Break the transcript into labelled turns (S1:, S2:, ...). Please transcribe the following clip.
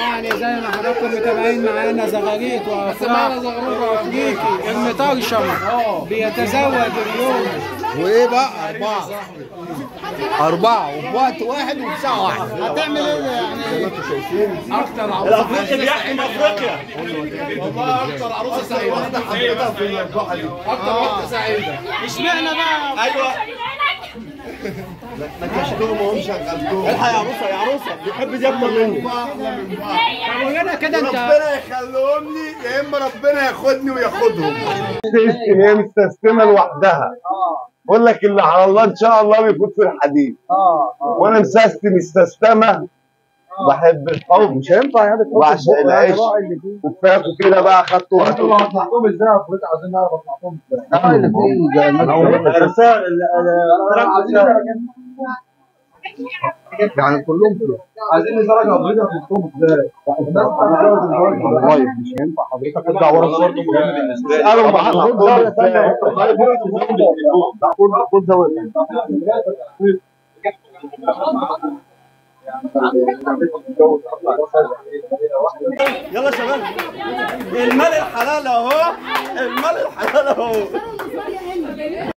S1: يعني زي ما حضراتكم متابعين معانا زغاريت وافراح وافريقي المطرشم بيتزوج اليوم
S2: وايه بقى اربعه اربعه وفي وقت واحد وفي ساعه واحده
S1: هتعمل ايه يعني
S2: اكتر عروسه
S3: الافريقي بيحكم افريقيا
S2: والله اكتر عروسه سعيده واحده حبيتها في الفرحه دي اكتر واحده سعيده
S1: اشمعنى بقى
S3: ايوه
S2: ما كشتهم وهم شغلتهم
S3: الحق يا عروسه يا عروسه بيحب دي اكتر مني
S1: طب وهنا كده انت
S2: ربنا يخليهم لي يا اما ربنا ياخدني وياخدهم تسكن هي مستسلمه لوحدها بقول لك اللي على الله ان شاء الله بيفوت في الحديد وانا مسستم مستسلمه بحب الحب مش هينفع يعني وعشق العيش وكفاكوا كده بقى اخدتوا وقتكم
S4: اطلعتهم ازاي يا افريقيا عايزين نعرف اطلعتهم ازاي يعني كلهم كده عايزين نزرع افريقيا اطلعتهم ازاي والله مش هينفع حضرتك تطلع ورا الصور دي مهمه بالنسبه لي
S2: اسالهم بقى اخدتهم ازاي
S4: خد ده
S3: يلا يا شباب المال الحلال اهو المال الحلال اهو